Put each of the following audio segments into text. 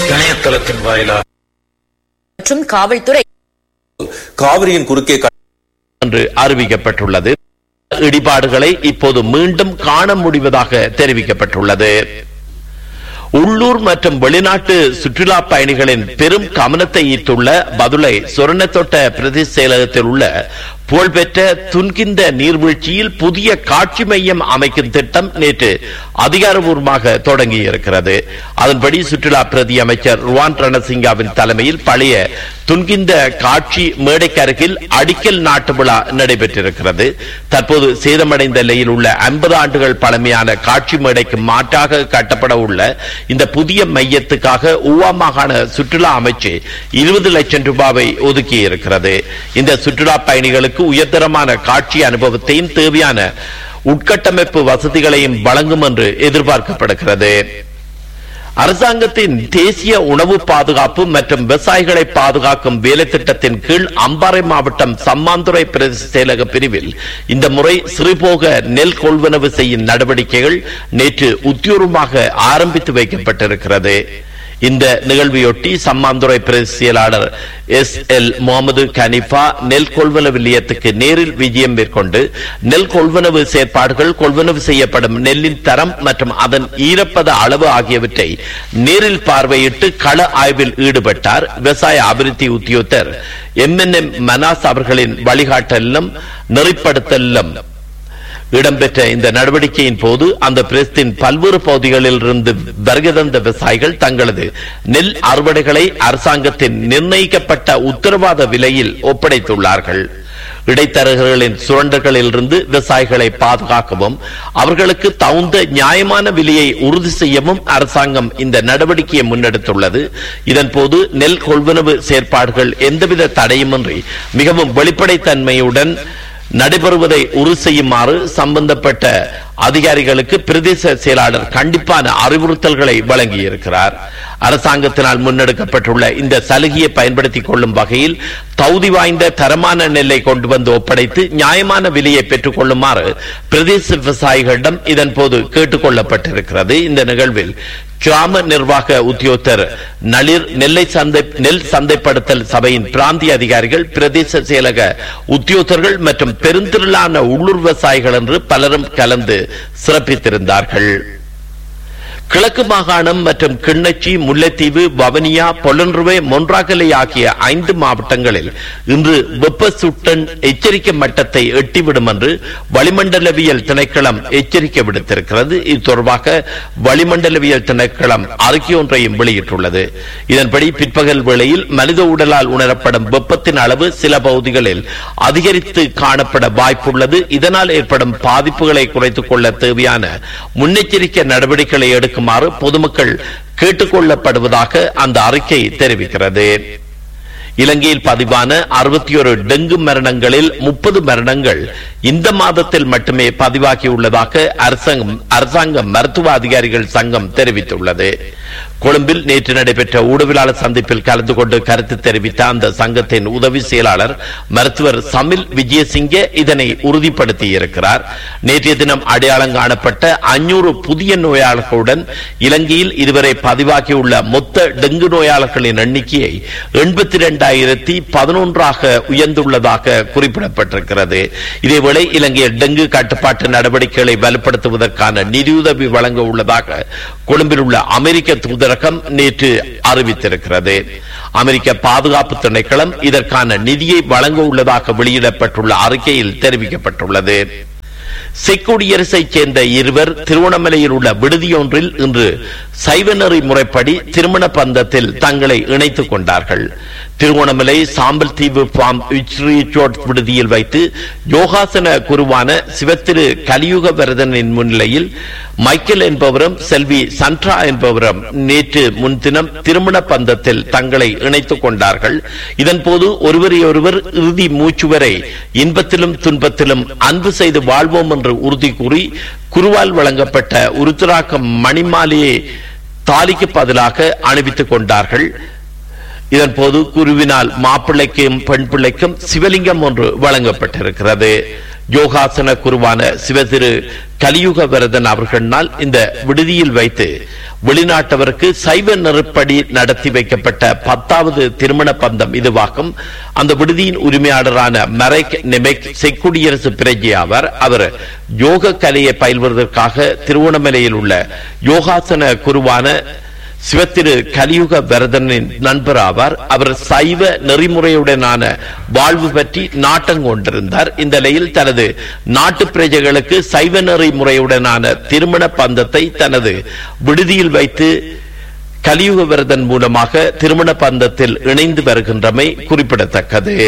இணையதளத்தின் வாயிலாக மற்றும் காவல்துறை காவிரியின் குறுக்கே என்று அறிவிக்கப்பட்டுள்ளது இடிபாடுகளை இப்போது மீண்டும் காண முடிவதாக தெரிவிக்கப்பட்டுள்ளது உள்ளூர் மற்றும் வெளிநாட்டு சுற்றுலா பயணிகளின் பெரும் கவனத்தை ஈர்த்துள்ள பதுளை சொர்ணத்தொட்ட பிரதேச செயலகத்தில் உள்ள புகழ்பெற்ற துன்கிந்த நீர்வீழ்ச்சியில் புதிய காட்சி மையம் அமைக்கும் திட்டம் நேற்று அதிகாரபூர்வமாக தொடங்கி இருக்கிறது அதன்படி சுற்றுலா பிரதி அமைச்சர் ருவான் ரணசிங்காவின் தலைமையில் பழைய துன்கிந்த காட்சி மேடைக்கு அருகில் அடிக்கல் நாட்டு விழா நடைபெற்றிருக்கிறது தற்போது சேதமடைந்த நிலையில் உள்ள ஐம்பது ஆண்டுகள் பழமையான காட்சி மேடைக்கு மாற்றாக கட்டப்பட உள்ள இந்த புதிய மையத்துக்காக ஊவா மாகாண சுற்றுலா அமைச்சு இருபது லட்சம் ரூபாவை ஒதுக்கி இருக்கிறது இந்த சுற்றுலா பயணிகளுக்கு உயர்தரமான காட்சி அனுபவத்தையும் தேவையான உட்கட்டமைப்பு வசதிகளையும் வழங்கும் என்று எதிர்பார்க்கப்படுகிறது அரசாங்கத்தின் தேசிய உணவு பாதுகாப்பு மற்றும் விவசாயிகளை பாதுகாக்கும் வேலை திட்டத்தின் கீழ் அம்பாறை மாவட்டம் சம்மாந்துறை பிரதேச செயலக பிரிவில் இந்த முறை சிறுபோக நெல் கொள்வனவு செய்யும் நடவடிக்கைகள் நேற்று உத்தியோகமாக ஆரம்பித்து வைக்கப்பட்டிருக்கிறது இந்த நிகழ்வையொட்டி சம்மாந்துறை பிரதேச செயலாளர் எஸ் எல் முகமது கனிஃபா நெல் கொள்வனவு நிலையத்துக்கு நேரில் விஜயம் மேற்கொண்டு நெல் கொள்வனவு செயற்பாடுகள் கொள்வனவு செய்யப்படும் நெல்லின் தரம் மற்றும் அதன் ஈரப்பத அளவு ஆகியவற்றை நேரில் பார்வையிட்டு கள ஆய்வில் ஈடுபட்டார் விவசாய அபிவிருத்தி உத்தியோகத்தர் எம் என் எம் மனாஸ் அவர்களின் வழிகாட்டலிலும் நெறிப்படுத்தலிலும் இடம்பெற்ற இந்த நடவடிக்கையின் போது அந்த பிரதேசத்தின் பல்வேறு பகுதிகளில் இருந்து வருகை தந்த விவசாயிகள் தங்களது நெல் அறுவடைகளை அரசாங்கத்தின் நிர்ணயிக்கப்பட்ட உத்தரவாத விலையில் ஒப்படைத்துள்ளார்கள் இடைத்தரகர்களின் சுரண்டல்களில் இருந்து விவசாயிகளை பாதுகாக்கவும் அவர்களுக்கு தகுந்த நியாயமான விலையை உறுதி செய்யவும் அரசாங்கம் இந்த நடவடிக்கையை முன்னெடுத்துள்ளது இதன்போது நெல் கொள்வனவு செயற்பாடுகள் எந்தவித தடையுமின்றி மிகவும் வெளிப்படைத்தன்மையுடன் நடைபெறுவதை உறுதி செய்யுமாறு சம்பந்தப்பட்ட அதிகாரிகளுக்கு பிரதேச செயலாளர் கண்டிப்பான அறிவுறுத்தல்களை வழங்கியிருக்கிறார் அரசாங்கத்தினால் முன்னெடுக்கப்பட்டுள்ள இந்த சலுகையை பயன்படுத்திக் கொள்ளும் வகையில் தகுதி வாய்ந்த தரமான நெல்லை கொண்டு வந்து ஒப்படைத்து நியாயமான விலையை பெற்றுக் கொள்ளுமாறு பிரதேச விவசாயிகளிடம் இதன் போது கேட்டுக் கொள்ளப்பட்டிருக்கிறது இந்த நிகழ்வில் கிராம நிர்வாக உத்தியோகத்தர் நளிர் நெல்லை சந்தை நெல் சந்தைப்படுத்தல் சபையின் பிராந்திய அதிகாரிகள் பிரதேச செயலக உத்தியோகத்தர்கள் மற்றும் பெருந்திரளான உள்ளூர் விவசாயிகள் என்று பலரும் கலந்து சிறப்பித்திருந்தார்கள் கிழக்கு மாகாணம் மற்றும் கிண்ணச்சி முல்லைத்தீவு வவனியா பொலன்றுவை மொன்றாகலை ஆகிய ஐந்து மாவட்டங்களில் இன்று வெப்ப சுட்டன் எச்சரிக்கை மட்டத்தை எட்டிவிடும் என்று வளிமண்டலவியல் திணைக்களம் எச்சரிக்கை விடுத்திருக்கிறது இது தொடர்பாக வளிமண்டலவியல் திணைக்களம் அறிக்கை ஒன்றையும் வெளியிட்டுள்ளது இதன்படி பிற்பகல் வேளையில் மனித உடலால் உணரப்படும் வெப்பத்தின் அளவு சில பகுதிகளில் அதிகரித்து காணப்பட வாய்ப்புள்ளது இதனால் ஏற்படும் பாதிப்புகளை குறைத்துக் கொள்ள தேவையான முன்னெச்சரிக்கை நடவடிக்கைகளை எடுக்குமாறு பொதுமக்கள் கேட்டுக்கொள்ளப்படுவதாக அந்த அறிக்கை தெரிவிக்கிறது இலங்கையில் பதிவான அறுபத்தி ஒரு டெங்கு மரணங்களில் முப்பது மரணங்கள் இந்த மாதத்தில் மட்டுமே பதிவாகியுள்ளதாக அரசாங்கம் அரசாங்க மருத்துவ அதிகாரிகள் சங்கம் தெரிவித்துள்ளது கொழும்பில் நேற்று நடைபெற்ற ஊடகவியலாளர் சந்திப்பில் கலந்து கொண்டு கருத்து தெரிவித்த அந்த சங்கத்தின் உதவி செயலாளர் மருத்துவர் சமில் விஜயசிங்கே இதனை உறுதிப்படுத்தி இருக்கிறார் நேற்றைய தினம் அடையாளம் காணப்பட்ட அஞ்சூறு புதிய நோயாளர்களுடன் இலங்கையில் இதுவரை பதிவாகியுள்ள மொத்த டெங்கு நோயாளர்களின் எண்ணிக்கையை எண்பத்தி இரண்டாயிரத்தி பதினொன்றாக உயர்ந்துள்ளதாக குறிப்பிடப்பட்டிருக்கிறது இதேவேளை இலங்கையில் டெங்கு கட்டுப்பாட்டு நடவடிக்கைகளை வலுப்படுத்துவதற்கான நிதியுதவி வழங்க உள்ளதாக கொழும்பில் உள்ள அமெரிக்க தூதரகம் நேற்று அறிவித்திருக்கிறது அமெரிக்க பாதுகாப்பு திணைக்களம் இதற்கான நிதியை வழங்க உள்ளதாக வெளியிடப்பட்டுள்ள அறிக்கையில் தெரிவிக்கப்பட்டுள்ளது செக்குடியரசைச் சேர்ந்த இருவர் திருவண்ணாமலையில் உள்ள விடுதியொன்றில் இன்று சைவநெறி முறைப்படி திருமண பந்தத்தில் தங்களை இணைத்துக் கொண்டார்கள் திருவோணமலை சாம்பல் தீவு ஃபார்ம் ரிசோர்ட் விடுதியில் வைத்து யோகாசன குருவான சிவத்திரு கலியுக வரதனின் முன்னிலையில் மைக்கேல் என்பவரும் செல்வி சன்ட்ரா என்பவரும் நேற்று முன்தினம் திருமண பந்தத்தில் தங்களை இணைத்துக் கொண்டார்கள் இதன்போது ஒருவரையொருவர் இறுதி மூச்சு வரை இன்பத்திலும் துன்பத்திலும் அன்பு செய்து வாழ்வோம் என்று உறுதி கூறி குருவால் வழங்கப்பட்ட உருத்திராக்கம் மணிமாலையை தாலிக்கு பதிலாக அணிவித்துக் கொண்டார்கள் இதன்போது குருவினால் மாப்பிள்ளைக்கும் பெண் பிள்ளைக்கும் சிவலிங்கம் ஒன்று வழங்கப்பட்டிருக்கிறது யோகாசன குருவான சிவதிரு கலியுக வரதன் அவர்களால் இந்த விடுதியில் வைத்து வெளிநாட்டவருக்கு சைவ நெருப்படி நடத்தி வைக்கப்பட்ட பத்தாவது திருமண பந்தம் இதுவாகும் அந்த விடுதியின் உரிமையாளரான மரைக் நெமெக் செக்குடியரசு பிரஜை ஆவார் அவர் யோக கலையை பயில்வதற்காக திருவண்ணாமலையில் உள்ள யோகாசன குருவான சிவத்திரு கலியுக வரதனின் நண்பர் ஆவார் அவர் சைவ நெறிமுறையுடனான வாழ்வு பற்றி நாட்டம் கொண்டிருந்தார் இந்த நிலையில் தனது நாட்டு பிரஜைகளுக்கு சைவ நெறிமுறையுடனான திருமண பந்தத்தை தனது விடுதியில் வைத்து கலியுக வரதன் மூலமாக திருமண பந்தத்தில் இணைந்து வருகின்றமை குறிப்பிடத்தக்கது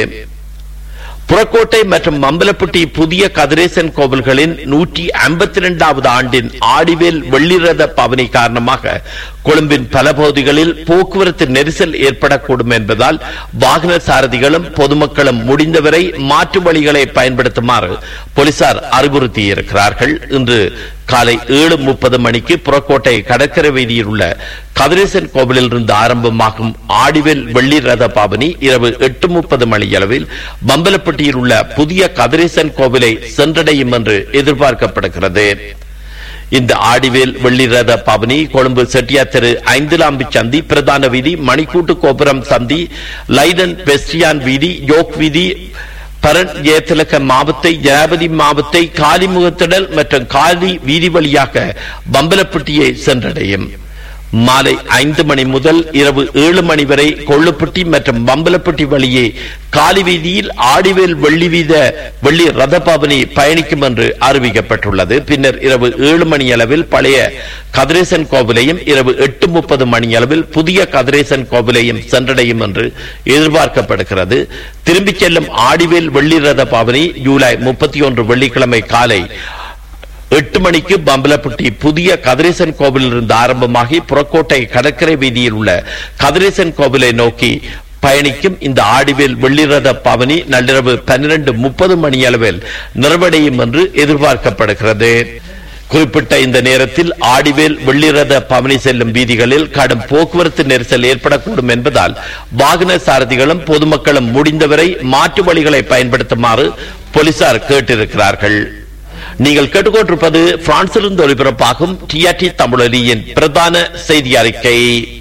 புறக்கோட்டை மற்றும் மம்பலப்பட்டி புதிய கதிரேசன் கோவில்களின் நூற்றி ஐம்பத்தி இரண்டாவது ஆண்டின் ஆடிவேல் வெள்ளிரத பவனி காரணமாக கொழும்பின் பல பகுதிகளில் போக்குவரத்து நெரிசல் ஏற்படக்கூடும் என்பதால் வாகன சாரதிகளும் பொதுமக்களும் முடிந்தவரை மாற்று வழிகளை பயன்படுத்துமாறு போலீசார் அறிவுறுத்தியிருக்கிறார்கள் இன்று காலை ஏழு முப்பது மணிக்கு புறக்கோட்டை கடற்கரை வீதியில் உள்ள கதிரேசன் கோவிலில் இருந்து ஆரம்பமாகும் ஆடிவேல் வெள்ளி ரத பாவனி இரவு எட்டு முப்பது மணியளவில் பம்பலப்பட்டியில் உள்ள புதிய கதிரேசன் கோவிலை சென்றடையும் என்று எதிர்பார்க்கப்படுகிறது இந்த ஆடிவேல் வெள்ளி ரத பவனி கொழும்பு செட்டியார் தெரு ஐந்துலாம்பி சந்தி பிரதான வீதி மணிக்கூட்டு கோபுரம் சந்தி லைடன் பெஸ்டியான் வீதி யோக் வீதி பரன் ஜெயதிலக மாவத்தை ஜனாபதி மாவத்தை காலிமுகத்திடல் மற்றும் காலி வீதி வழியாக பம்பலப்பட்டியை சென்றடையும் மாலை ஐந்து மணி முதல் இரவு ஏழு மணி வரை கொள்ளுப்பட்டி மற்றும் பம்பலப்பட்டி வழியே காலி வீதியில் ஆடிவேல் வெள்ளி வீத வெள்ளி ரத பவனி பயணிக்கும் என்று அறிவிக்கப்பட்டுள்ளது பின்னர் இரவு ஏழு மணி அளவில் பழைய கதிரேசன் கோவிலையும் இரவு எட்டு முப்பது மணி அளவில் புதிய கதிரேசன் கோவிலையும் சென்றடையும் என்று எதிர்பார்க்கப்படுகிறது திரும்பிச் செல்லும் ஆடிவேல் வெள்ளி ரத பவனி ஜூலை முப்பத்தி ஒன்று வெள்ளிக்கிழமை காலை எட்டு மணிக்கு பம்பலப்பட்டி புதிய கதிரேசன் கோவிலில் இருந்து ஆரம்பமாகி புறக்கோட்டை கடற்கரை வீதியில் உள்ள கதிரேசன் கோவிலை நோக்கி பயணிக்கும் இந்த ஆடிவேல் வெள்ளிரத பவனி நள்ளிரவு பன்னிரண்டு முப்பது மணி அளவில் நிறைவடையும் என்று எதிர்பார்க்கப்படுகிறது குறிப்பிட்ட இந்த நேரத்தில் ஆடிவேல் வெள்ளிரத பவனி செல்லும் வீதிகளில் கடும் போக்குவரத்து நெரிசல் ஏற்படக்கூடும் என்பதால் வாகன சாரதிகளும் பொதுமக்களும் முடிந்தவரை மாற்று வழிகளை பயன்படுத்துமாறு போலீசார் கேட்டிருக்கிறார்கள் நீங்கள் கேட்டுக்கொண்டிருப்பது பிரான்சிலிருந்து ஒலிபரப்பாகும் டிஆர்டி தமிழொலியின் பிரதான செய்தி அறிக்கை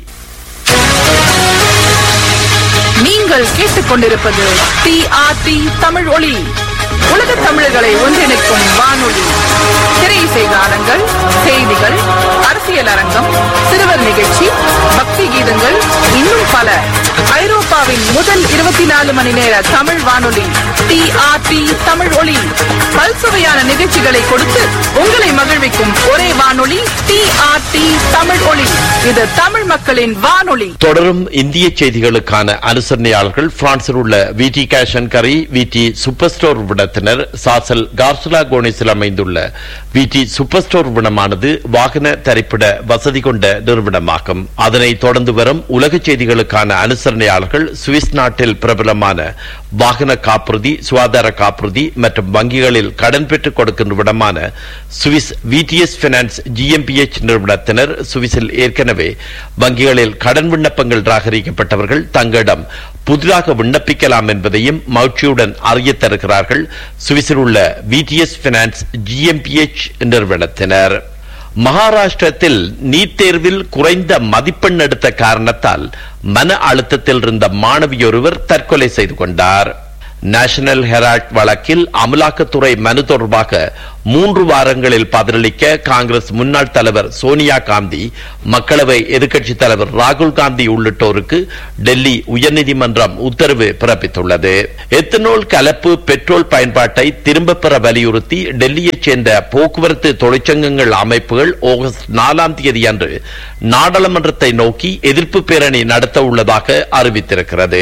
நீங்கள் கேட்டுக்கொண்டிருப்பது டிஆர்டி தமிழ் ஒளி உலக தமிழர்களை ஒன்றிணைக்கும் வானொலி திரை செய்தாளங்கள் செய்திகள் அரசியல் அரங்கம் சிறுவர் நிகழ்ச்சி பக்தி கீதங்கள் இன்னும் பல ஐரோப்பாவின் முதல் இருபத்தி நாலு மணி நேர தமிழ் வானொலி டிஆர்டி தமிழ் ஒளி பல்சுவையான நிகழ்ச்சிகளை கொடுத்து உங்களை மகிழ்விக்கும் ஒரே வானொலி டிஆர்டி தமிழ் ஒளி இது தமிழ் மக்களின் வானொலி தொடரும் இந்திய செய்திகளுக்கான அனுசரணையாளர்கள் பிரான்சில் உள்ள வி டி கேஷன் கரி வி டி சூப்பர் ஸ்டோர் விடத்தினர் சாசல் கார்சுலா கோனிஸில் அமைந்துள்ள வி டி சூப்பர் ஸ்டோர் விடமானது வாகன தரிப்பிட வசதி கொண்ட நிறுவனமாகும் அதனைத் தொடர்ந்து வரும் உலக செய்திகளுக்கான அனுசரணையாளர்கள் சுவிஸ் நாட்டில் பிரபலமான வாகன காப்புறுதி சுகாதார காப்புறுதி மற்றும் வங்கிகளில் கடன் பெற்றுக் கொடுக்கும் நிறுவனமான சுவிஸ் விடிஎஸ் பினான்ஸ் ஜிஎம்பிஎச் நிறுவனத்தினர் சுவிஸில் ஏற்கனவே வங்கிகளில் கடன் விண்ணப்பங்கள் ராகரிக்கப்பட்டவர்கள் தங்களிடம் புதிதாக விண்ணப்பிக்கலாம் என்பதையும் மகிழ்ச்சியுடன் அறியத் தருகிறார்கள் சுவிஸில் உள்ள விடிஎஸ் பினான்ஸ் ஜிஎம்பிஎச் நிறுவனத்தினர் மகாராஷ்டிரத்தில் நீட் தேர்வில் குறைந்த மதிப்பெண் எடுத்த காரணத்தால் மன அழுத்தத்தில் இருந்த மாணவியொருவர் தற்கொலை செய்து கொண்டார் நேஷனல் ஹெரால்ட் வழக்கில் அமலாக்கத்துறை மனு தொடர்பாக மூன்று வாரங்களில் பதிலளிக்க காங்கிரஸ் முன்னாள் தலைவர் சோனியா காந்தி மக்களவை எதிர்க்கட்சித் தலைவர் ராகுல் காந்தி உள்ளிட்டோருக்கு டெல்லி உயர்நீதிமன்றம் உத்தரவு பிறப்பித்துள்ளது எத்தனால் கலப்பு பெட்ரோல் பயன்பாட்டை திரும்பப் பெற வலியுறுத்தி டெல்லியைச் சேர்ந்த போக்குவரத்து தொழிற்சங்கங்கள் அமைப்புகள் ஆகஸ்ட் நாலாம் தேதி அன்று நாடாளுமன்றத்தை நோக்கி எதிர்ப்பு பேரணி நடத்த உள்ளதாக அறிவித்திருக்கிறது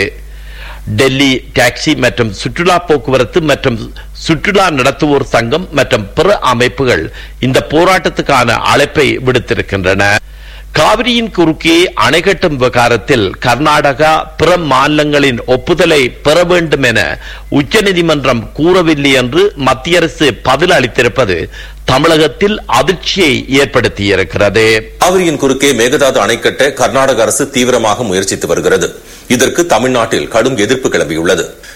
டெல்லி டாக்ஸி மற்றும் சுற்றுலா போக்குவரத்து மற்றும் சுற்றுலா நடத்துவோர் சங்கம் மற்றும் பிற அமைப்புகள் இந்த போராட்டத்துக்கான அழைப்பை விடுத்திருக்கின்றன காவிரியின் குறுக்கே அணை கட்டும் விவகாரத்தில் கர்நாடகா பிற மாநிலங்களின் ஒப்புதலை பெற வேண்டும் என உச்சநீதிமன்றம் கூறவில்லை என்று மத்திய அரசு பதில் அளித்திருப்பது தமிழகத்தில் அதிர்ச்சியை ஏற்படுத்தியிருக்கிறது காவிரியின் குறுக்கே மேகதாது அணை கட்ட கர்நாடக அரசு தீவிரமாக முயற்சித்து வருகிறது இதற்கு தமிழ்நாட்டில் கடும் எதிர்ப்பு கிளம்பியுள்ளது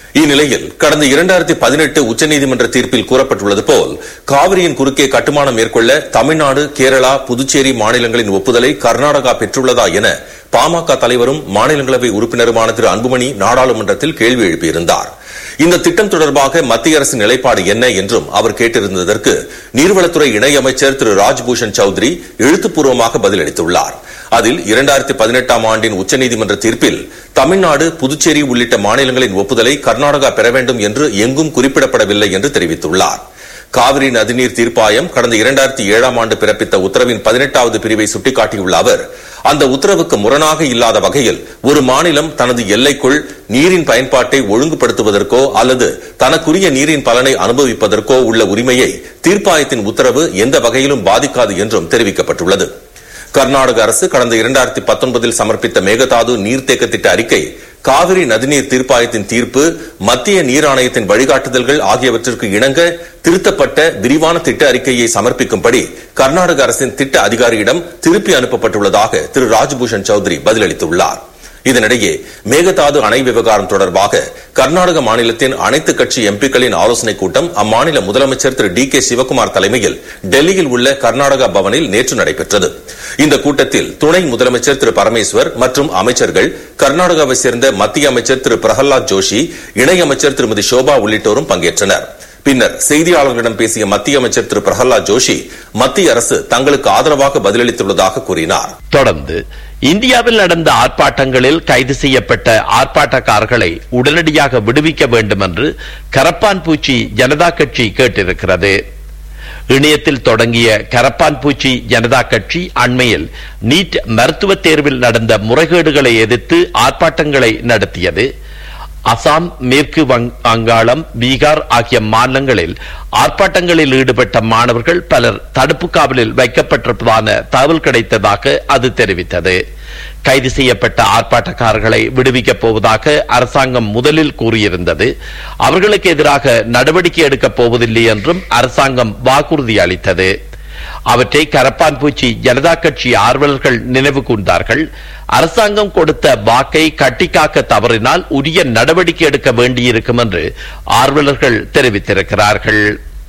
இந்நிலையில் கடந்த இரண்டாயிரத்தி பதினெட்டு உச்சநீதிமன்ற தீர்ப்பில் கூறப்பட்டுள்ளது போல் காவிரியின் குறுக்கே கட்டுமானம் மேற்கொள்ள தமிழ்நாடு கேரளா புதுச்சேரி மாநிலங்களின் ஒப்புதலை கர்நாடகா பெற்றுள்ளதா என பாமக தலைவரும் மாநிலங்களவை உறுப்பினருமான திரு அன்புமணி நாடாளுமன்றத்தில் கேள்வி எழுப்பியிருந்தார் இந்த திட்டம் தொடர்பாக மத்திய அரசின் நிலைப்பாடு என்ன என்றும் அவர் கேட்டிருந்ததற்கு நீர்வளத்துறை இணையமைச்சர் திரு ராஜ்பூஷன் சௌத்ரி எழுத்துப்பூர்வமாக பதிலளித்துள்ளார் அதில் இரண்டாயிரத்தி பதினெட்டாம் ஆண்டின் உச்சநீதிமன்ற தீர்ப்பில் தமிழ்நாடு புதுச்சேரி உள்ளிட்ட மாநிலங்களின் ஒப்புதலை கர்நாடகா பெற வேண்டும் என்று எங்கும் குறிப்பிடப்படவில்லை என்று தெரிவித்துள்ளார் காவிரி நதிநீர் தீர்ப்பாயம் கடந்த இரண்டாயிரத்தி ஏழாம் ஆண்டு பிறப்பித்த உத்தரவின் பதினெட்டாவது பிரிவை சுட்டிக்காட்டியுள்ள அவர் அந்த உத்தரவுக்கு முரணாக இல்லாத வகையில் ஒரு மாநிலம் தனது எல்லைக்குள் நீரின் பயன்பாட்டை ஒழுங்குபடுத்துவதற்கோ அல்லது தனக்குரிய நீரின் பலனை அனுபவிப்பதற்கோ உள்ள உரிமையை தீர்ப்பாயத்தின் உத்தரவு எந்த வகையிலும் பாதிக்காது என்றும் தெரிவிக்கப்பட்டுள்ளது கர்நாடக அரசு கடந்த இரண்டாயிரத்தி பத்தொன்பதில் சமர்ப்பித்த மேகதாது நீர்த்தேக்க திட்ட அறிக்கை காவிரி நதிநீர் தீர்ப்பாயத்தின் தீர்ப்பு மத்திய நீர் ஆணையத்தின் வழிகாட்டுதல்கள் ஆகியவற்றிற்கு இணங்க திருத்தப்பட்ட விரிவான திட்ட அறிக்கையை சமர்ப்பிக்கும்படி கர்நாடக அரசின் திட்ட அதிகாரியிடம் திருப்பி அனுப்பப்பட்டுள்ளதாக திரு ராஜ்பூஷன் சௌத்ரி பதிலளித்துள்ளார் இதனிடையே மேகதாது அணை விவகாரம் தொடர்பாக கர்நாடக மாநிலத்தின் அனைத்து கட்சி எம்பிக்களின் ஆலோசனைக் கூட்டம் அம்மாநில முதலமைச்சர் திரு டி கே சிவக்குமார் தலைமையில் டெல்லியில் உள்ள கர்நாடகா பவனில் நேற்று நடைபெற்றது இந்த கூட்டத்தில் துணை முதலமைச்சர் திரு பரமேஸ்வர் மற்றும் அமைச்சர்கள் கர்நாடகாவை சேர்ந்த மத்திய அமைச்சர் திரு பிரகலாத் ஜோஷி இணையமைச்சர் திருமதி சோபா உள்ளிட்டோரும் பங்கேற்றனர் பின்னர் செய்தியாளர்களிடம் பேசிய மத்திய அமைச்சர் திரு பிரகலாத் ஜோஷி மத்திய அரசு தங்களுக்கு ஆதரவாக பதிலளித்துள்ளதாக கூறினார் தொடர்ந்து இந்தியாவில் நடந்த ஆர்ப்பாட்டங்களில் கைது செய்யப்பட்ட ஆர்ப்பாட்டக்காரர்களை உடனடியாக விடுவிக்க வேண்டும் என்று கரப்பான் பூச்சி ஜனதா கட்சி கேட்டிருக்கிறது இணையத்தில் தொடங்கிய கரப்பான் பூச்சி ஜனதா கட்சி அண்மையில் நீட் மருத்துவ தேர்வில் நடந்த முறைகேடுகளை எதிர்த்து ஆர்ப்பாட்டங்களை நடத்தியது அசாம் மேற்கு வங்காளம் பீகார் ஆகிய மாநிலங்களில் ஆர்ப்பாட்டங்களில் ஈடுபட்ட மாணவர்கள் பலர் தடுப்பு காவலில் வைக்கப்பட்டிருப்பதான தகவல் கிடைத்ததாக அது தெரிவித்தது கைது செய்யப்பட்ட ஆர்ப்பாட்டக்காரர்களை விடுவிக்கப் போவதாக அரசாங்கம் முதலில் கூறியிருந்தது அவர்களுக்கு எதிராக நடவடிக்கை எடுக்கப் போவதில்லை என்றும் அரசாங்கம் வாக்குறுதி அளித்தது அவற்றை கரப்பான் பூச்சி ஜனதா கட்சி ஆர்வலர்கள் நினைவு கூர்ந்தார்கள் அரசாங்கம் கொடுத்த வாக்கை கட்டிக்காக்க தவறினால் உரிய நடவடிக்கை எடுக்க வேண்டியிருக்கும் என்று ஆர்வலர்கள் தெரிவித்திருக்கிறார்கள்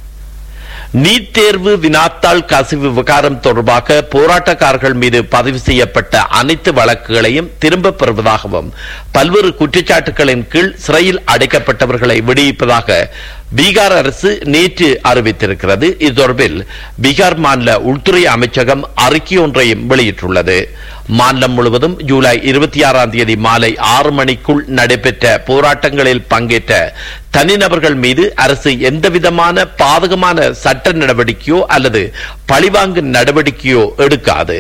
நீட் தேர்வு வினாத்தாள் கசிவு விவகாரம் தொடர்பாக போராட்டக்காரர்கள் மீது பதிவு செய்யப்பட்ட அனைத்து வழக்குகளையும் திரும்பப் பெறுவதாகவும் பல்வேறு குற்றச்சாட்டுகளின் கீழ் சிறையில் அடைக்கப்பட்டவர்களை விடுவிப்பதாக பீகார் அரசு நேற்று அறிவித்திருக்கிறது இது தொடர்பில் பீகார் மாநில உள்துறை அமைச்சகம் அறிக்கை ஒன்றையும் வெளியிட்டுள்ளது மாநிலம் முழுவதும் ஜூலை இருபத்தி ஆறாம் தேதி மாலை ஆறு மணிக்குள் நடைபெற்ற போராட்டங்களில் பங்கேற்ற தனிநபர்கள் மீது அரசு எந்தவிதமான பாதகமான சட்ட நடவடிக்கையோ அல்லது பழிவாங்கு நடவடிக்கையோ எடுக்காது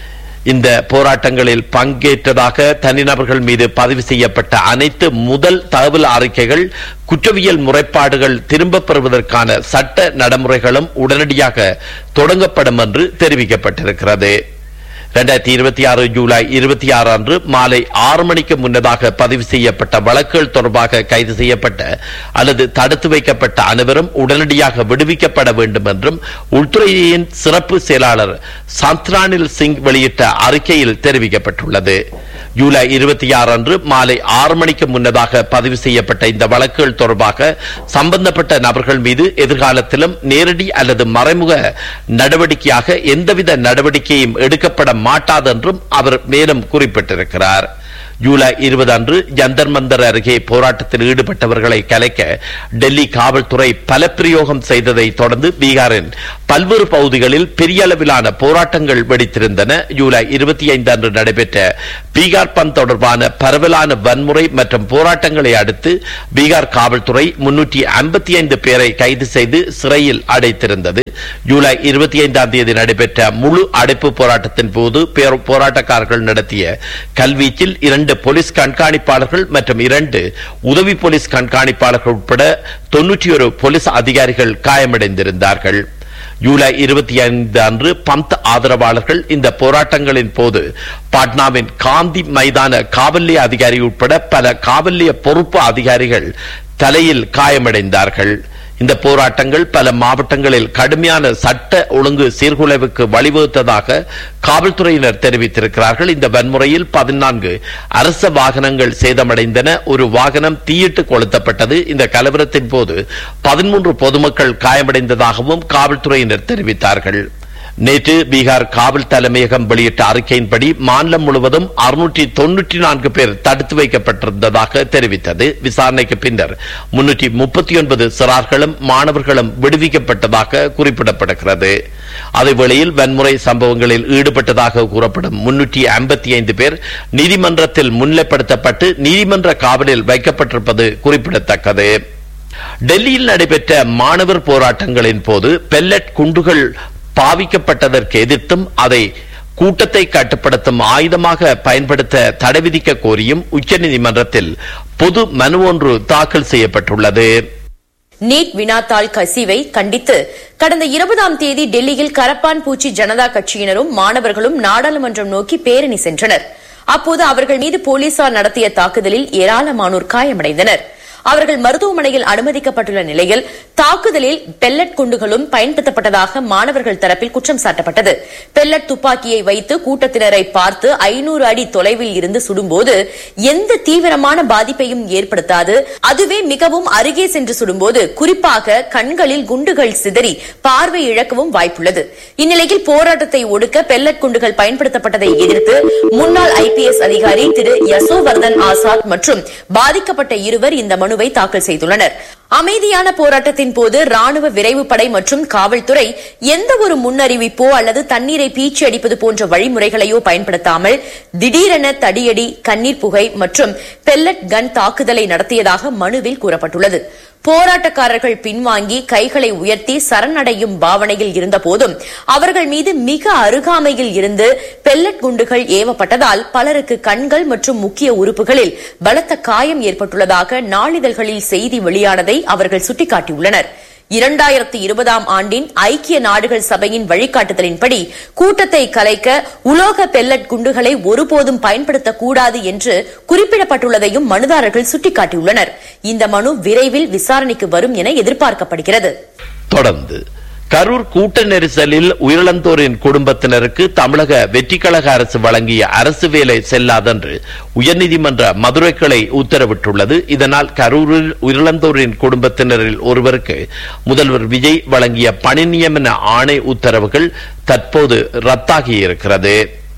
இந்த போராட்டங்களில் பங்கேற்றதாக தனிநபர்கள் மீது பதிவு செய்யப்பட்ட அனைத்து முதல் தகவல் அறிக்கைகள் குற்றவியல் முறைப்பாடுகள் திரும்பப் பெறுவதற்கான சட்ட நடைமுறைகளும் உடனடியாக தொடங்கப்படும் என்று தெரிவிக்கப்பட்டிருக்கிறது இரண்டாயிரத்தி இருபத்தி ஆறு ஜூலை இருபத்தி ஆறு அன்று மாலை ஆறு மணிக்கு முன்னதாக பதிவு செய்யப்பட்ட வழக்குகள் தொடர்பாக கைது செய்யப்பட்ட அல்லது தடுத்து வைக்கப்பட்ட அனைவரும் உடனடியாக விடுவிக்கப்பட வேண்டும் என்றும் உள்துறையின் சிறப்பு செயலாளர் சந்த்ரானில் சிங் வெளியிட்ட அறிக்கையில் தெரிவிக்கப்பட்டுள்ளது ஜூலை இருபத்தி ஆறு அன்று மாலை ஆறு மணிக்கு முன்னதாக பதிவு செய்யப்பட்ட இந்த வழக்குகள் தொடர்பாக சம்பந்தப்பட்ட நபர்கள் மீது எதிர்காலத்திலும் நேரடி அல்லது மறைமுக நடவடிக்கையாக எந்தவித நடவடிக்கையும் எடுக்கப்பட மாட்டாது என்றும் அவர் மேலும் குறிப்பிட்டிருக்கிறார் ஜூலை இருபது அன்று ஜந்தர் மந்தர் அருகே போராட்டத்தில் ஈடுபட்டவர்களை கலைக்க டெல்லி காவல்துறை பலப்பிரயோகம் செய்ததை தொடர்ந்து பீகாரின் பல்வேறு பகுதிகளில் பெரிய அளவிலான போராட்டங்கள் வெடித்திருந்தன ஜூலை இருபத்தி ஐந்து அன்று நடைபெற்ற பீகார் பந்த் தொடர்பான பரவலான வன்முறை மற்றும் போராட்டங்களை அடுத்து பீகார் காவல்துறை முன்னூற்றி ஐம்பத்தி ஐந்து பேரை கைது செய்து சிறையில் அடைத்திருந்தது ஜூலை இருபத்தி ஐந்தாம் தேதி நடைபெற்ற முழு அடைப்பு போராட்டத்தின் போது போராட்டக்காரர்கள் நடத்திய கல்வீச்சில் இரண்டு போலீஸ் கண்காணிப்பாளர்கள் மற்றும் இரண்டு உதவி போலீஸ் கண்காணிப்பாளர்கள் உட்பட தொன்னூற்றி ஒரு போலீஸ் அதிகாரிகள் காயமடைந்திருந்தார்கள் ஜூலை இருபத்தி ஐந்து அன்று பந்த் ஆதரவாளர்கள் இந்த போராட்டங்களின் போது பாட்னாவின் காந்தி மைதான காவல் நிலைய அதிகாரி உட்பட பல காவல் நிலைய பொறுப்பு அதிகாரிகள் தலையில் காயமடைந்தார்கள் இந்த போராட்டங்கள் பல மாவட்டங்களில் கடுமையான சட்ட ஒழுங்கு சீர்குலைவுக்கு வழிவகுத்ததாக காவல்துறையினர் தெரிவித்திருக்கிறார்கள் இந்த வன்முறையில் பதினான்கு அரச வாகனங்கள் சேதமடைந்தன ஒரு வாகனம் தீயிட்டு கொளுத்தப்பட்டது இந்த கலவரத்தின் போது பதிமூன்று பொதுமக்கள் காயமடைந்ததாகவும் காவல்துறையினர் தெரிவித்தார்கள் நேற்று பீகார் காவல் தலைமையகம் வெளியிட்ட அறிக்கையின்படி மாநிலம் முழுவதும் அறுநூற்றி தொன்னூற்றி நான்கு பேர் தடுத்து வைக்கப்பட்டிருந்ததாக தெரிவித்தது விசாரணைக்கு பின்னர் முன்னூற்றி முப்பத்தி ஒன்பது சிறார்களும் மாணவர்களும் விடுவிக்கப்பட்டதாக குறிப்பிடப்படுகிறது அதேவேளையில் வன்முறை சம்பவங்களில் ஈடுபட்டதாக கூறப்படும் முன்னூற்றி ஐம்பத்தி ஐந்து பேர் நீதிமன்றத்தில் முன்னிலைப்படுத்தப்பட்டு நீதிமன்ற காவலில் வைக்கப்பட்டிருப்பது குறிப்பிடத்தக்கது டெல்லியில் நடைபெற்ற மாணவர் போராட்டங்களின் போது பெல்லட் குண்டுகள் பாவிக்கப்பட்டதற்கு எதிர்த்தும் அதை கூட்டத்தை கட்டுப்படுத்தும் ஆயுதமாக பயன்படுத்த தடை விதிக்க கோரியும் உச்சநீதிமன்றத்தில் பொது மனு ஒன்று தாக்கல் செய்யப்பட்டுள்ளது நீட் வினாத்தாள் கசிவை கண்டித்து கடந்த இருபதாம் தேதி டெல்லியில் கரப்பான் பூச்சி ஜனதா கட்சியினரும் மாணவர்களும் நாடாளுமன்றம் நோக்கி பேரணி சென்றனர் அப்போது அவர்கள் மீது போலீசார் நடத்திய தாக்குதலில் ஏராளமானோர் காயமடைந்தனர் அவர்கள் மருத்துவமனையில் அனுமதிக்கப்பட்டுள்ள நிலையில் தாக்குதலில் பெல்லட் குண்டுகளும் பயன்படுத்தப்பட்டதாக மாணவர்கள் தரப்பில் குற்றம் சாட்டப்பட்டது பெல்லட் துப்பாக்கியை வைத்து கூட்டத்தினரை பார்த்து ஐநூறு அடி தொலைவில் இருந்து சுடும்போது எந்த தீவிரமான பாதிப்பையும் ஏற்படுத்தாது அதுவே மிகவும் அருகே சென்று சுடும்போது குறிப்பாக கண்களில் குண்டுகள் சிதறி பார்வை இழக்கவும் வாய்ப்புள்ளது இந்நிலையில் போராட்டத்தை ஒடுக்க பெல்லட் குண்டுகள் பயன்படுத்தப்பட்டதை எதிர்த்து முன்னாள் ஐபிஎஸ் அதிகாரி திரு யசோவர்தன் ஆசாத் மற்றும் பாதிக்கப்பட்ட இருவர் இந்த மனுவை தாக்கல் செய்துள்ளனர் அமைதியான போராட்டத்தின் போது ராணுவ விரைவு படை மற்றும் காவல்துறை எந்த ஒரு முன்னறிவிப்போ அல்லது தண்ணீரை பீச்சி அடிப்பது போன்ற வழிமுறைகளையோ பயன்படுத்தாமல் திடீரென தடியடி கண்ணீர் புகை மற்றும் பெல்லட் கன் தாக்குதலை நடத்தியதாக மனுவில் கூறப்பட்டுள்ளது போராட்டக்காரர்கள் பின்வாங்கி கைகளை உயர்த்தி சரணடையும் பாவனையில் இருந்தபோதும் அவர்கள் மீது மிக அருகாமையில் இருந்து பெல்லட் குண்டுகள் ஏவப்பட்டதால் பலருக்கு கண்கள் மற்றும் முக்கிய உறுப்புகளில் பலத்த காயம் ஏற்பட்டுள்ளதாக நாளிதழ்களில் செய்தி வெளியானதை அவர்கள் சுட்டிக்காட்டியுள்ளனர் இரண்டாயிரத்தி இருபதாம் ஆண்டின் ஐக்கிய நாடுகள் சபையின் வழிகாட்டுதலின்படி கூட்டத்தை கலைக்க உலோக பெல்லட் குண்டுகளை ஒருபோதும் பயன்படுத்தக்கூடாது என்று குறிப்பிடப்பட்டுள்ளதையும் மனுதாரர்கள் சுட்டிக்காட்டியுள்ளனர் இந்த மனு விரைவில் விசாரணைக்கு வரும் என எதிர்பார்க்கப்படுகிறது தொடர்ந்து கரூர் கூட்ட நெரிசலில் உயிரிழந்தோரின் குடும்பத்தினருக்கு தமிழக வெற்றிக்கழக அரசு வழங்கிய அரசு வேலை செல்லாதென்று உயர்நீதிமன்ற மதுரை கிளை உத்தரவிட்டுள்ளது இதனால் கரூரில் உயிரிழந்தோரின் குடும்பத்தினரில் ஒருவருக்கு முதல்வர் விஜய் வழங்கிய பணி நியமன ஆணை உத்தரவுகள் தற்போது ரத்தாகியிருக்கிறது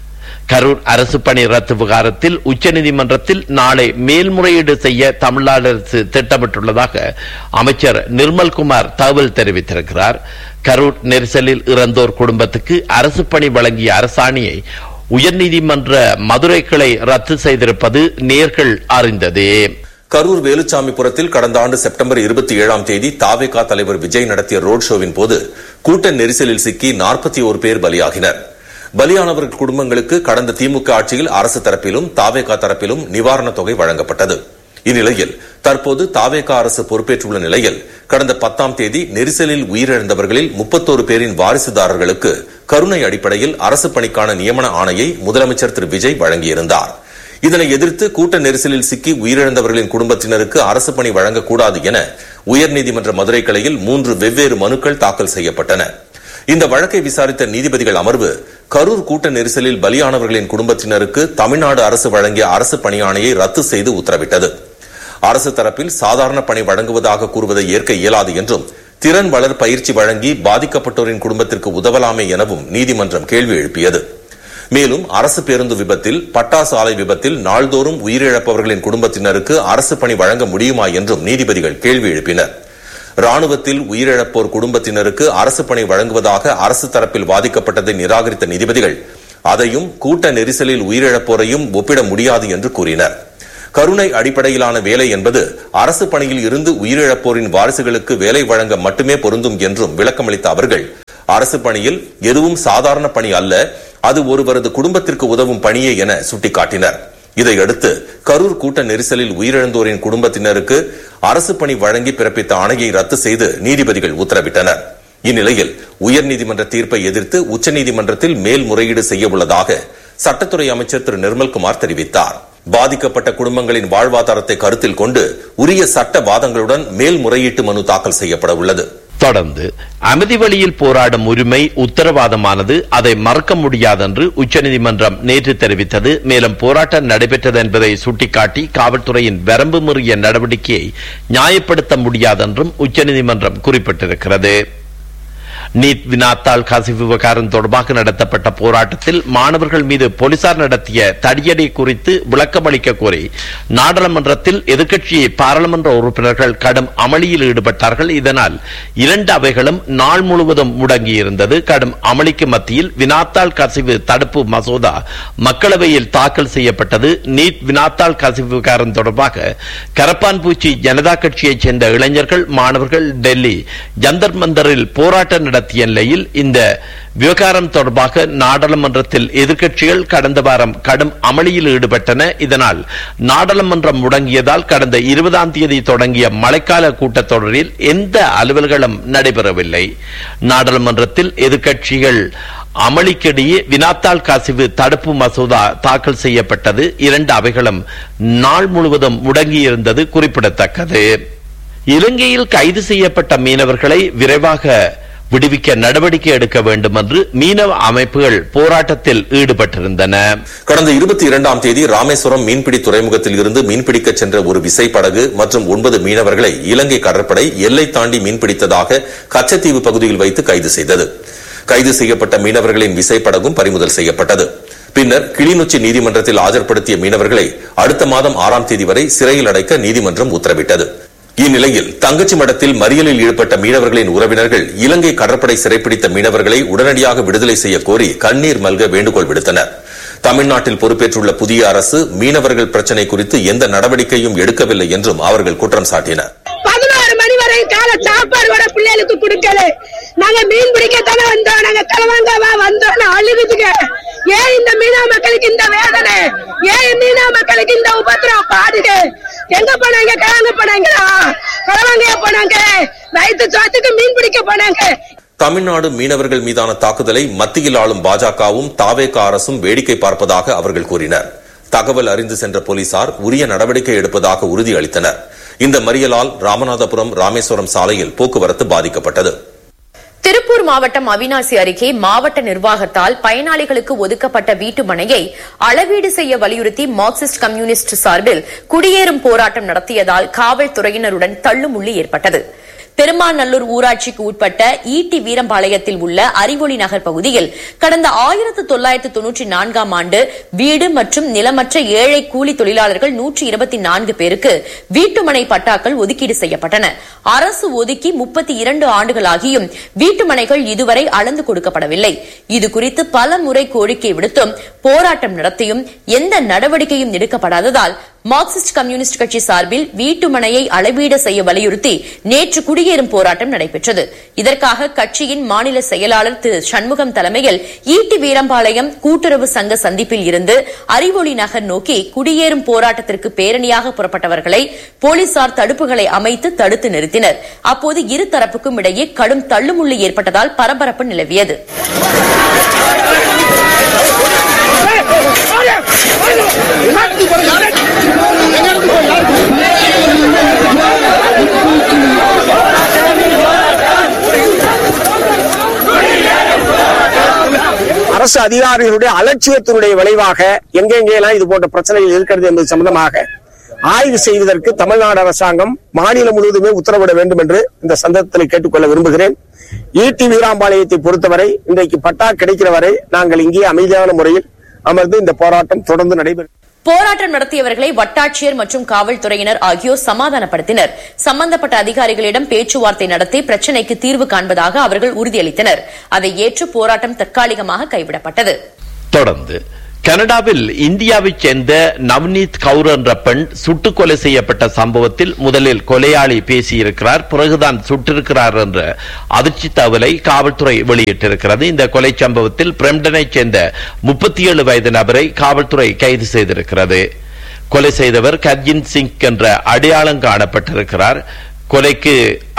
கரூர் அரசு பணி ரத்து விவகாரத்தில் உச்சநீதிமன்றத்தில் நாளை மேல்முறையீடு செய்ய தமிழ்நாடு அரசு திட்டமிட்டுள்ளதாக அமைச்சர் நிர்மல்குமார் தகவல் தெரிவித்திருக்கிறார் கரூர் நெரிசலில் இறந்தோர் குடும்பத்துக்கு அரசு பணி வழங்கிய அரசாணையை உயர்நீதிமன்ற மதுரை கிளை ரத்து செய்திருப்பது நேர்கள் அறிந்ததே கரூர் வேலுச்சாமிபுரத்தில் கடந்த ஆண்டு செப்டம்பர் இருபத்தி ஏழாம் தேதி தாவேகா தலைவர் விஜய் நடத்திய ரோட் ஷோவின் போது கூட்ட நெரிசலில் சிக்கி நாற்பத்தி ஒரு பேர் பலியாகினர் பலியானவர்கள் குடும்பங்களுக்கு கடந்த திமுக ஆட்சியில் அரசு தரப்பிலும் தாவேகா தரப்பிலும் நிவாரணத் தொகை வழங்கப்பட்டது இந்நிலையில் தற்போது தாவேகா அரசு பொறுப்பேற்றுள்ள நிலையில் கடந்த பத்தாம் தேதி நெரிசலில் உயிரிழந்தவர்களில் முப்பத்தோரு பேரின் வாரிசுதாரர்களுக்கு கருணை அடிப்படையில் அரசு பணிக்கான நியமன ஆணையை முதலமைச்சர் திரு விஜய் வழங்கியிருந்தார் இதனை எதிர்த்து கூட்ட நெரிசலில் சிக்கி உயிரிழந்தவர்களின் குடும்பத்தினருக்கு அரசு பணி வழங்கக்கூடாது என உயர்நீதிமன்ற மதுரை கிளையில் மூன்று வெவ்வேறு மனுக்கள் தாக்கல் செய்யப்பட்டன இந்த வழக்கை விசாரித்த நீதிபதிகள் அமர்வு கரூர் கூட்ட நெரிசலில் பலியானவர்களின் குடும்பத்தினருக்கு தமிழ்நாடு அரசு வழங்கிய அரசு பணியாணையை ரத்து செய்து உத்தரவிட்டது அரசு தரப்பில் சாதாரண பணி வழங்குவதாக கூறுவதை ஏற்க இயலாது என்றும் திறன் வளர் பயிற்சி வழங்கி பாதிக்கப்பட்டோரின் குடும்பத்திற்கு உதவலாமே எனவும் நீதிமன்றம் கேள்வி எழுப்பியது மேலும் அரசு பேருந்து விபத்தில் பட்டாசு ஆலை விபத்தில் நாள்தோறும் உயிரிழப்பவர்களின் குடும்பத்தினருக்கு அரசு பணி வழங்க முடியுமா என்றும் நீதிபதிகள் கேள்வி எழுப்பினர் ராணுவத்தில் உயிரிழப்போர் குடும்பத்தினருக்கு அரசு பணி வழங்குவதாக அரசு தரப்பில் வாதிக்கப்பட்டதை நிராகரித்த நீதிபதிகள் அதையும் கூட்ட நெரிசலில் உயிரிழப்போரையும் ஒப்பிட முடியாது என்று கூறினர் கருணை அடிப்படையிலான வேலை என்பது அரசு பணியில் இருந்து உயிரிழப்போரின் வாரிசுகளுக்கு வேலை வழங்க மட்டுமே பொருந்தும் என்றும் விளக்கமளித்த அவர்கள் அரசு பணியில் எதுவும் சாதாரண பணி அல்ல அது ஒருவரது குடும்பத்திற்கு உதவும் பணியே என சுட்டிக்காட்டினர் இதையடுத்து கரூர் கூட்ட நெரிசலில் உயிரிழந்தோரின் குடும்பத்தினருக்கு அரசு பணி வழங்கி பிறப்பித்த ஆணையை ரத்து செய்து நீதிபதிகள் உத்தரவிட்டனர் இந்நிலையில் உயர்நீதிமன்ற தீர்ப்பை எதிர்த்து உச்சநீதிமன்றத்தில் மேல்முறையீடு செய்ய உள்ளதாக சட்டத்துறை அமைச்சர் திரு நிர்மல்குமார் தெரிவித்தார் பாதிக்கப்பட்ட குடும்பங்களின் வாழ்வாதாரத்தை கருத்தில் கொண்டு உரிய சட்ட வாதங்களுடன் மேல்முறையீட்டு மனு தாக்கல் செய்யப்பட உள்ளது தொடர்ந்து அமைதி வழியில் போராடும் உரிமை உத்தரவாதமானது அதை மறக்க முடியாதென்று உச்சநீதிமன்றம் நேற்று தெரிவித்தது மேலும் போராட்டம் நடைபெற்றது என்பதை சுட்டிக்காட்டி காவல்துறையின் வரம்பு மீறிய நடவடிக்கையை நியாயப்படுத்த முடியாதென்றும் உச்சநீதிமன்றம் குறிப்பிட்டிருக்கிறது நீட் வினாத்தாள் கசிவு விவகாரம் தொடர்பாக நடத்தப்பட்ட போராட்டத்தில் மாணவர்கள் மீது போலீசார் நடத்திய தடியடி குறித்து விளக்கமளிக்க கோரி நாடாளுமன்றத்தில் எதிர்க்கட்சி பாராளுமன்ற உறுப்பினர்கள் கடும் அமளியில் ஈடுபட்டார்கள் இதனால் இரண்டு அவைகளும் நாள் முழுவதும் முடங்கியிருந்தது கடும் அமளிக்கு மத்தியில் வினாத்தாள் கசிவு தடுப்பு மசோதா மக்களவையில் தாக்கல் செய்யப்பட்டது நீட் வினாத்தாள் கசிவு விவகாரம் தொடர்பாக கரப்பான்பூச்சி ஜனதா கட்சியைச் சேர்ந்த இளைஞர்கள் மாணவர்கள் டெல்லி ஜந்தர் மந்தரில் போராட்டம் நடத்திய நிலையில் இந்த விவகாரம் தொடர்பாக நாடாளுமன்றத்தில் எதிர்க்கட்சிகள் கடந்த வாரம் கடும் அமளியில் ஈடுபட்டன இதனால் நாடாளுமன்றம் முடங்கியதால் கடந்த இருபதாம் தேதி தொடங்கிய மழைக்கால கூட்டத்தொடரில் எந்த அலுவல்களும் நடைபெறவில்லை நாடாளுமன்றத்தில் எதிர்க்கட்சிகள் அமளிக்கிடையே வினாத்தாள் கசிவு தடுப்பு மசோதா தாக்கல் செய்யப்பட்டது இரண்டு அவைகளும் நாள் முழுவதும் முடங்கியிருந்தது குறிப்பிடத்தக்கது இலங்கையில் கைது செய்யப்பட்ட மீனவர்களை விரைவாக விடுவிக்க நடவடிக்கை எடுக்க வேண்டும் என்று மீனவ அமைப்புகள் போராட்டத்தில் ஈடுபட்டிருந்தன கடந்த இருபத்தி இரண்டாம் தேதி ராமேஸ்வரம் மீன்பிடி துறைமுகத்தில் இருந்து மீன்பிடிக்க சென்ற ஒரு விசைப்படகு மற்றும் ஒன்பது மீனவர்களை இலங்கை கடற்படை எல்லை தாண்டி மீன்பிடித்ததாக கச்சத்தீவு பகுதியில் வைத்து கைது செய்தது கைது செய்யப்பட்ட மீனவர்களின் விசைப்படகும் பறிமுதல் செய்யப்பட்டது பின்னர் கிளிநொச்சி நீதிமன்றத்தில் ஆஜர்படுத்திய மீனவர்களை அடுத்த மாதம் ஆறாம் தேதி வரை சிறையில் அடைக்க நீதிமன்றம் உத்தரவிட்டது இந்நிலையில் தங்கச்சி மடத்தில் மறியலில் ஈடுபட்ட மீனவர்களின் உறவினர்கள் இலங்கை கடற்படை சிறைப்பிடித்த மீனவர்களை உடனடியாக விடுதலை செய்ய கோரி கண்ணீர் மல்க வேண்டுகோள் விடுத்தனர் தமிழ்நாட்டில் பொறுப்பேற்றுள்ள புதிய அரசு மீனவர்கள் பிரச்சினை குறித்து எந்த நடவடிக்கையும் எடுக்கவில்லை என்றும் அவர்கள் குற்றம் சாட்டினர் பதினோரு மணி வரை கால சாப்பாடு வர பிள்ளைகளுக்கு கொடுக்கல நாங்க மீன் பிடிக்கத்தானே வந்தோம் நாங்க தலைவாங்கவா வந்தோம் அழுகுதுங்க ஏன் இந்த மீனா மக்களுக்கு இந்த வேதனை ஏன் மீனா மக்களுக்கு இந்த உபத்திரம் பாடுங்க எங்க போனாங்க கிழங்கு போனாங்களா கிழவங்க போனாங்க வயிற்று சோத்துக்கு மீன் பிடிக்க போனாங்க தமிழ்நாடு மீனவர்கள் மீதான தாக்குதலை மத்தியில் ஆளும் பாஜகவும் தாவேக அரசும் வேடிக்கை பார்ப்பதாக அவர்கள் கூறினர் தகவல் அறிந்து சென்ற போலீசார் உரிய நடவடிக்கை எடுப்பதாக உறுதியளித்தனர் இந்த மறியலால் ராமநாதபுரம் ராமேஸ்வரம் சாலையில் போக்குவரத்து பாதிக்கப்பட்டது திருப்பூர் மாவட்டம் அவினாசி அருகே மாவட்ட நிர்வாகத்தால் பயனாளிகளுக்கு ஒதுக்கப்பட்ட வீட்டு மனையை அளவீடு செய்ய வலியுறுத்தி மார்க்சிஸ்ட் கம்யூனிஸ்ட் சார்பில் குடியேறும் போராட்டம் நடத்தியதால் காவல்துறையினருடன் தள்ளுமுள்ளி ஏற்பட்டது பெருமாநல்லூர் ஊராட்சிக்கு உட்பட்ட ஈட்டி வீரம்பாளையத்தில் உள்ள அறிவொளி நகர் பகுதியில் கடந்த ஆயிரத்து தொள்ளாயிரத்து தொன்னூற்றி நான்காம் ஆண்டு வீடு மற்றும் நிலமற்ற ஏழை கூலி தொழிலாளர்கள் நூற்றி இருபத்தி நான்கு பேருக்கு வீட்டுமனை பட்டாக்கள் ஒதுக்கீடு செய்யப்பட்டன அரசு ஒதுக்கி முப்பத்தி இரண்டு ஆண்டுகளாகியும் வீட்டுமனைகள் இதுவரை அளந்து கொடுக்கப்படவில்லை இதுகுறித்து பல முறை கோரிக்கை விடுத்தும் போராட்டம் நடத்தியும் எந்த நடவடிக்கையும் எடுக்கப்படாததால் மார்க்சிஸ்ட் கம்யூனிஸ்ட் கட்சி சார்பில் வீட்டுமனையை அளவீடு செய்ய வலியுறுத்தி நேற்று குடியேறும் போராட்டம் நடைபெற்றது இதற்காக கட்சியின் மாநில செயலாளர் திரு சண்முகம் தலைமையில் ஈட்டி வீரம்பாளையம் கூட்டுறவு சங்க சந்திப்பில் இருந்து அறிவொளி நகர் நோக்கி குடியேறும் போராட்டத்திற்கு பேரணியாக புறப்பட்டவர்களை போலீசார் தடுப்புகளை அமைத்து தடுத்து நிறுத்தினர் அப்போது இரு தரப்புக்கும் இடையே கடும் தள்ளுமுள்ளு ஏற்பட்டதால் பரபரப்பு நிலவியது அரசு அதிகாரிகளுடைய அலட்சியத்தினுடைய விளைவாக எங்கெங்கெல்லாம் இது போன்ற பிரச்சனைகள் இருக்கிறது என்பது சம்பந்தமாக ஆய்வு செய்வதற்கு தமிழ்நாடு அரசாங்கம் மாநிலம் முழுவதுமே உத்தரவிட வேண்டும் என்று இந்த சந்தர்ப்பத்தில் கேட்டுக்கொள்ள விரும்புகிறேன் ஈட்டி வீராம்பாளையத்தை பொறுத்தவரை இன்றைக்கு பட்டா கிடைக்கிற வரை நாங்கள் இங்கே அமைதியான முறையில் அமர்ந்து இந்த போராட்டம் தொடர்ந்து நடைபெறும் போராட்டம் நடத்தியவர்களை வட்டாட்சியர் மற்றும் காவல்துறையினர் ஆகியோர் சமாதானப்படுத்தினர் சம்பந்தப்பட்ட அதிகாரிகளிடம் பேச்சுவார்த்தை நடத்தி பிரச்சினைக்கு தீர்வு காண்பதாக அவர்கள் உறுதியளித்தனர் அதை ஏற்று போராட்டம் தற்காலிகமாக கைவிடப்பட்டது தொடர்ந்து கனடாவில் இந்தியாவைச் சேர்ந்த நவ்னீத் கவுர் என்ற பெண் சுட்டுக் கொலை செய்யப்பட்ட சம்பவத்தில் முதலில் கொலையாளி பேசியிருக்கிறார் பிறகுதான் சுட்டிருக்கிறார் என்ற அதிர்ச்சி தகவலை காவல்துறை வெளியிட்டிருக்கிறது இந்த கொலை சம்பவத்தில் பிரம்டனைச் சேர்ந்த முப்பத்தி ஏழு வயது நபரை காவல்துறை கைது செய்திருக்கிறது கொலை செய்தவர் கர்ஜின் சிங் என்ற அடையாளம் காணப்பட்டிருக்கிறார் கொலைக்கு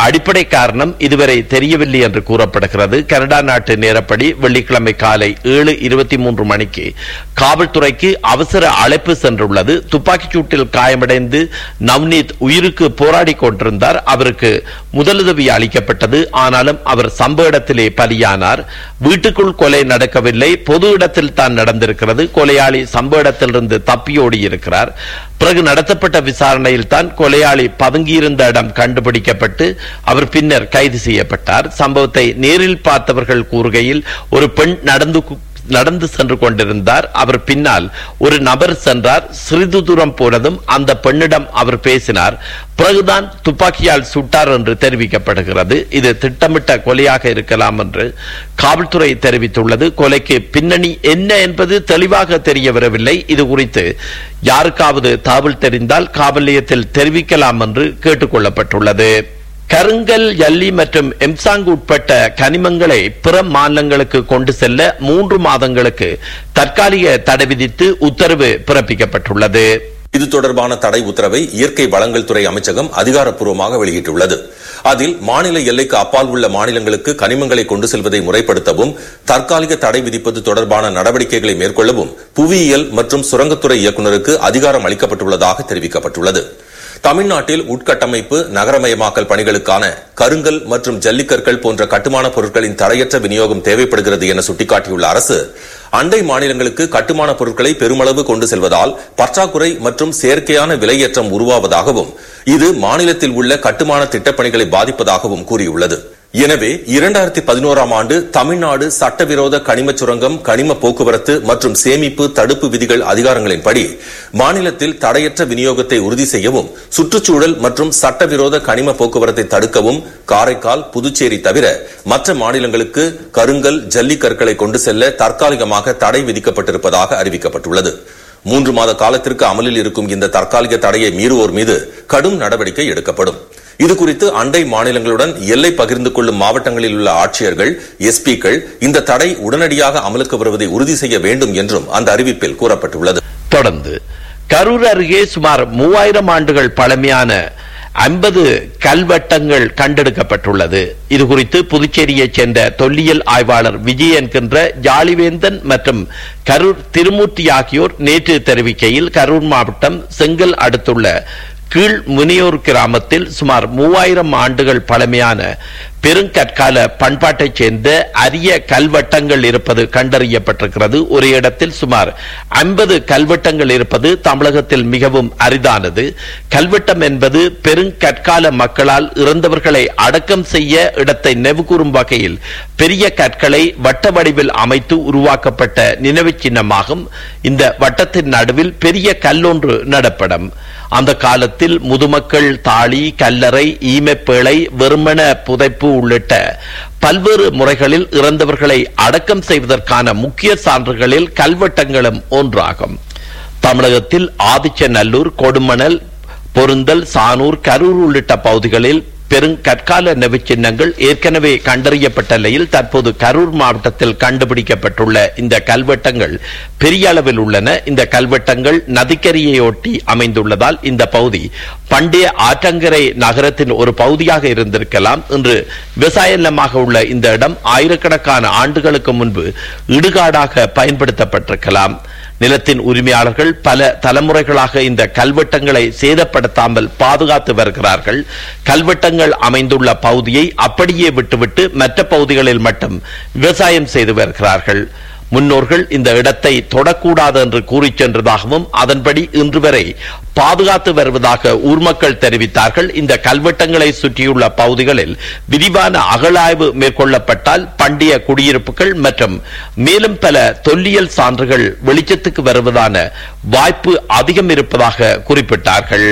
அடிப்படை காரணம் இதுவரை தெரியவில்லை என்று கூறப்படுகிறது கனடா நாட்டு நேரப்படி வெள்ளிக்கிழமை காலை ஏழு இருபத்தி மூன்று மணிக்கு காவல்துறைக்கு அவசர அழைப்பு சென்றுள்ளது துப்பாக்கிச் சூட்டில் காயமடைந்து நவ்னீத் உயிருக்கு போராடி கொண்டிருந்தார் அவருக்கு முதலுதவி அளிக்கப்பட்டது ஆனாலும் அவர் சம்பவ இடத்திலே பலியானார் வீட்டுக்குள் கொலை நடக்கவில்லை பொது இடத்தில் தான் நடந்திருக்கிறது கொலையாளி சம்பவ இடத்திலிருந்து தப்பியோடி இருக்கிறார் பிறகு நடத்தப்பட்ட விசாரணையில் தான் கொலையாளி பதுங்கியிருந்த இடம் கண்டுபிடிக்கப்பட்டு அவர் பின்னர் கைது செய்யப்பட்டார் சம்பவத்தை நேரில் பார்த்தவர்கள் கூறுகையில் ஒரு பெண் நடந்து கு- நடந்து சென்று கொண்டிருந்தார் அவர் பின்னால் ஒரு நபர் சென்றார் சிறிது தூரம் போனதும் அந்த பெண்ணிடம் அவர் பேசினார் பிறகுதான் துப்பாக்கியால் சுட்டார் என்று தெரிவிக்கப்படுகிறது இது திட்டமிட்ட கொலையாக இருக்கலாம் என்று காவல்துறை தெரிவித்துள்ளது கொலைக்கு பின்னணி என்ன என்பது தெளிவாக தெரிய வரவில்லை இது குறித்து யாருக்காவது தகவல் தெரிந்தால் காவல் நிலையத்தில் தெரிவிக்கலாம் என்று கேட்டுக் கொள்ளப்பட்டுள்ளது கருங்கல் ஜல்லி மற்றும் எம்சாங் உட்பட்ட கனிமங்களை பிற மாநிலங்களுக்கு கொண்டு செல்ல மூன்று மாதங்களுக்கு தற்காலிக தடை விதித்து உத்தரவு பிறப்பிக்கப்பட்டுள்ளது இது தொடர்பான தடை உத்தரவை இயற்கை வளங்கள் துறை அமைச்சகம் அதிகாரப்பூர்வமாக வெளியிட்டுள்ளது அதில் மாநில எல்லைக்கு அப்பால் உள்ள மாநிலங்களுக்கு கனிமங்களை கொண்டு செல்வதை முறைப்படுத்தவும் தற்காலிக தடை விதிப்பது தொடர்பான நடவடிக்கைகளை மேற்கொள்ளவும் புவியியல் மற்றும் சுரங்கத்துறை இயக்குநருக்கு அதிகாரம் அளிக்கப்பட்டுள்ளதாக தெரிவிக்கப்பட்டுள்ளது தமிழ்நாட்டில் உட்கட்டமைப்பு நகரமயமாக்கல் பணிகளுக்கான கருங்கல் மற்றும் ஜல்லிக்கற்கள் போன்ற கட்டுமான பொருட்களின் தடையற்ற விநியோகம் தேவைப்படுகிறது என சுட்டிக்காட்டியுள்ள அரசு அண்டை மாநிலங்களுக்கு கட்டுமான பொருட்களை பெருமளவு கொண்டு செல்வதால் பற்றாக்குறை மற்றும் செயற்கையான விலையேற்றம் உருவாவதாகவும் இது மாநிலத்தில் உள்ள கட்டுமான திட்டப்பணிகளை பாதிப்பதாகவும் கூறியுள்ளது எனவே இரண்டாயிரத்தி பதினோராம் ஆண்டு தமிழ்நாடு சட்டவிரோத கனிம சுரங்கம் கனிம போக்குவரத்து மற்றும் சேமிப்பு தடுப்பு விதிகள் அதிகாரங்களின்படி மாநிலத்தில் தடையற்ற விநியோகத்தை உறுதி செய்யவும் சுற்றுச்சூழல் மற்றும் சட்டவிரோத கனிம போக்குவரத்தை தடுக்கவும் காரைக்கால் புதுச்சேரி தவிர மற்ற மாநிலங்களுக்கு கருங்கல் ஜல்லிக்கற்களை கொண்டு செல்ல தற்காலிகமாக தடை விதிக்கப்பட்டிருப்பதாக அறிவிக்கப்பட்டுள்ளது மூன்று மாத காலத்திற்கு அமலில் இருக்கும் இந்த தற்காலிக தடையை மீறுவோர் மீது கடும் நடவடிக்கை எடுக்கப்படும் இது குறித்து அண்டை மாநிலங்களுடன் எல்லை பகிர்ந்து கொள்ளும் மாவட்டங்களில் உள்ள ஆட்சியர்கள் எஸ்பிக்கள் இந்த தடை உடனடியாக அமலுக்கு வருவதை உறுதி செய்ய வேண்டும் என்றும் அந்த அறிவிப்பில் கூறப்பட்டுள்ளது தொடர்ந்து கரூர் அருகே சுமார் மூவாயிரம் ஆண்டுகள் பழமையான ஐம்பது கல்வெட்டங்கள் கண்டெடுக்கப்பட்டுள்ளது இது குறித்து புதுச்சேரியைச் சேர்ந்த தொல்லியல் ஆய்வாளர் விஜய் என்கின்ற ஜாலிவேந்தன் மற்றும் கரூர் திருமூர்த்தி ஆகியோர் நேற்று தெரிவிக்கையில் கரூர் மாவட்டம் செங்கல் அடுத்துள்ள கீழ் முனியூர் கிராமத்தில் சுமார் மூவாயிரம் ஆண்டுகள் பழமையான பெருங்கற்கால பண்பாட்டைச் சேர்ந்த அரிய கல்வெட்டங்கள் இருப்பது கண்டறியப்பட்டிருக்கிறது ஒரு இடத்தில் சுமார் ஐம்பது கல்வெட்டங்கள் இருப்பது தமிழகத்தில் மிகவும் அரிதானது கல்வெட்டம் என்பது பெருங்கற்கால மக்களால் இறந்தவர்களை அடக்கம் செய்ய இடத்தை நினைவுகூரும் வகையில் பெரிய கற்களை வட்ட வடிவில் அமைத்து உருவாக்கப்பட்ட நினைவுச் சின்னமாகும் இந்த வட்டத்தின் நடுவில் பெரிய கல்லொன்று நடப்படும் அந்த காலத்தில் முதுமக்கள் தாளி கல்லறை ஈமப்பேழை வெறுமன புதைப்பு உள்ளிட்ட பல்வேறு முறைகளில் இறந்தவர்களை அடக்கம் செய்வதற்கான முக்கிய சான்றுகளில் கல்வெட்டங்களும் ஒன்றாகும் தமிழகத்தில் ஆதிச்சநல்லூர் கொடுமணல் பொருந்தல் சானூர் கரூர் உள்ளிட்ட பகுதிகளில் பெருங்கற்கால நெவுச்சின்னங்கள் ஏற்கனவே கண்டறியப்பட்ட நிலையில் தற்போது கரூர் மாவட்டத்தில் கண்டுபிடிக்கப்பட்டுள்ள இந்த கல்வெட்டங்கள் பெரிய அளவில் உள்ளன இந்த கல்வெட்டங்கள் நதிக்கரையொட்டி அமைந்துள்ளதால் இந்த பகுதி பண்டைய ஆற்றங்கரை நகரத்தின் ஒரு பகுதியாக இருந்திருக்கலாம் என்று விவசாய நிலமாக உள்ள இந்த இடம் ஆயிரக்கணக்கான ஆண்டுகளுக்கு முன்பு இடுகாடாக பயன்படுத்தப்பட்டிருக்கலாம் நிலத்தின் உரிமையாளர்கள் பல தலைமுறைகளாக இந்த கல்வெட்டங்களை சேதப்படுத்தாமல் பாதுகாத்து வருகிறார்கள் கல்வெட்டங்கள் அமைந்துள்ள பகுதியை அப்படியே விட்டுவிட்டு மற்ற பகுதிகளில் மட்டும் விவசாயம் செய்து வருகிறார்கள் முன்னோர்கள் இந்த இடத்தை தொடக்கூடாது என்று கூறிச் சென்றதாகவும் அதன்படி இன்று வரை பாதுகாத்து வருவதாக ஊர் மக்கள் தெரிவித்தார்கள் இந்த கல்வெட்டங்களை சுற்றியுள்ள பகுதிகளில் விரிவான அகழாய்வு மேற்கொள்ளப்பட்டால் பண்டைய குடியிருப்புகள் மற்றும் மேலும் பல தொல்லியல் சான்றுகள் வெளிச்சத்துக்கு வருவதான வாய்ப்பு அதிகம் இருப்பதாக குறிப்பிட்டார்கள்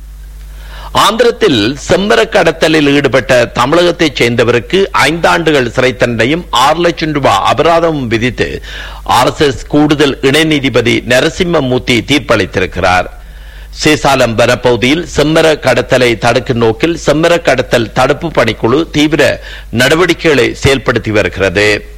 ஆந்திரத்தில் செம்மர கடத்தலில் ஈடுபட்ட தமிழகத்தைச் சேர்ந்தவருக்கு ஐந்தாண்டுகள் சிறை தண்டனையும் ஆறு லட்சம் ரூபாய் அபராதமும் விதித்து ஆர்எஸ்எஸ் கூடுதல் இணை நீதிபதி நரசிம்மமூர்த்தி தீர்ப்பளித்திருக்கிறார் சேசாலம் வனப்பகுதியில் செம்மர கடத்தலை தடுக்கும் நோக்கில் செம்மர கடத்தல் தடுப்பு பணிக்குழு தீவிர நடவடிக்கைகளை செயல்படுத்தி வருகிறது